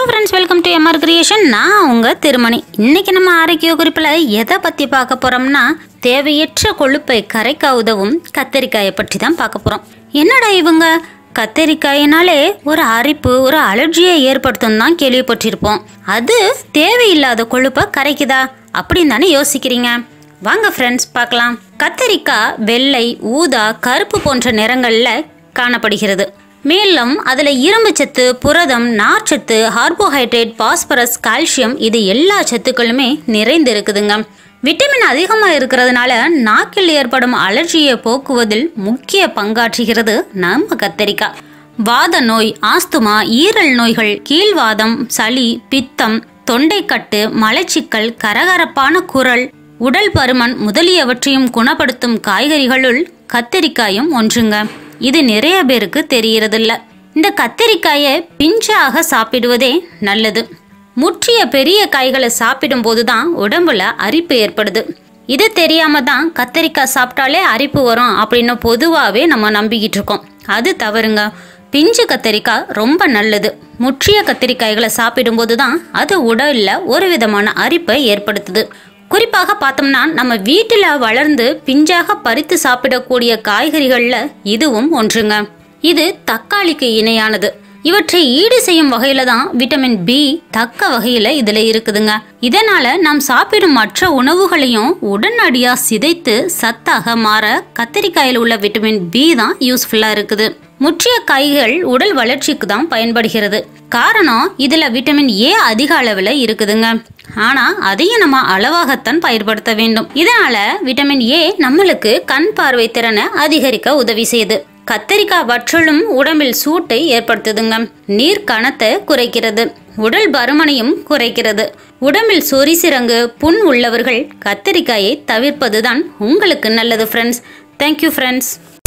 friends welcome to MR creation நான் உங்க திருமணி இன்னைக்கு நம்ம ஆரோக்கிய குறிப்பில் எதை பற்றி பார்க்க போறோம்னா தேவையற்ற கொழுப்பை கரைக்க உதவும் கத்தரிக்காயை பற்றி தான் பார்க்க போறோம் என்னடா இவங்க கத்தரிக்காயினாலே ஒரு அரிப்பு ஒரு அலர்ஜியை ஏற்படுத்தும் தான் கேள்விப்பட்டிருப்போம் அது தேவையில்லாத கொழுப்பை கரைக்குதா அப்படின்னு தானே யோசிக்கிறீங்க வாங்க ஃப்ரெண்ட்ஸ் பார்க்கலாம் கத்தரிக்காய் வெள்ளை ஊதா கருப்பு போன்ற நிறங்கள்ல காணப்படுகிறது மேலும் அதில் இரும்புச்சத்து புரதம் நார்ச்சத்து கார்போஹைட்ரேட் பாஸ்பரஸ் கால்சியம் இது எல்லா சத்துக்களுமே நிறைந்து இருக்குதுங்க விட்டமின் அதிகமாக இருக்கிறதுனால நாக்கில் ஏற்படும் அலர்ஜியை போக்குவதில் முக்கிய பங்காற்றுகிறது நம்ம கத்தரிக்காய் வாத நோய் ஆஸ்துமா ஈரல் நோய்கள் கீழ்வாதம் சளி பித்தம் தொண்டைக்கட்டு மலச்சிக்கல் கரகரப்பான குரல் உடல் பருமன் முதலியவற்றையும் குணப்படுத்தும் காய்கறிகளுள் கத்தரிக்காயும் ஒன்றுங்க இது நிறைய பேருக்கு தெரியறதில்ல இந்த கத்தரிக்காயை பிஞ்சாக சாப்பிடுவதே நல்லது முற்றிய பெரிய காய்களை சாப்பிடும்போது தான் உடம்புல அரிப்பு ஏற்படுது இது தெரியாம தான் கத்தரிக்காய் சாப்பிட்டாலே அரிப்பு வரும் அப்படின்னு பொதுவாகவே நம்ம நம்பிக்கிட்டு இருக்கோம் அது தவறுங்க பிஞ்சு கத்தரிக்காய் ரொம்ப நல்லது முற்றிய கத்தரிக்காய்களை சாப்பிடும்போது தான் அது உடலில் ஒரு விதமான அரிப்பை ஏற்படுத்துது குறிப்பாக பார்த்தோம்னா நம்ம வீட்டில் வளர்ந்து பிஞ்சாக பறித்து சாப்பிடக்கூடிய காய்கறிகளில் இதுவும் ஒன்றுங்க இது தக்காளிக்கு இணையானது இவற்றை ஈடு செய்யும் வகையில தான் விட்டமின் பி தக்க வகையில இதுல இருக்குதுங்க இதனால நாம் சாப்பிடும் மற்ற உணவுகளையும் உடனடியா சிதைத்து சத்தாக மாற கத்திரிக்காயில் உள்ள விட்டமின் பி தான் யூஸ்ஃபுல்லா இருக்குது முற்றிய காய்கள் உடல் வளர்ச்சிக்கு தான் பயன்படுகிறது காரணம் இதுல விட்டமின் ஏ அதிக அளவுல இருக்குதுங்க ஆனா அதையும் நம்ம அளவாகத்தான் பயன்படுத்த வேண்டும் இதனால விட்டமின் ஏ நம்மளுக்கு கண் பார்வை திறனை அதிகரிக்க உதவி செய்யுது கத்தரிக்காய் வற்றலும் உடம்பில் சூட்டை ஏற்படுத்துதுங்க நீர் கணத்தை குறைக்கிறது உடல் பருமனையும் குறைக்கிறது உடம்பில் சொரிசிறங்கு புண் உள்ளவர்கள் கத்தரிக்காயை தவிர்ப்பதுதான் உங்களுக்கு நல்லது ஃப்ரெண்ட்ஸ் தேங்க்யூ ஃப்ரெண்ட்ஸ்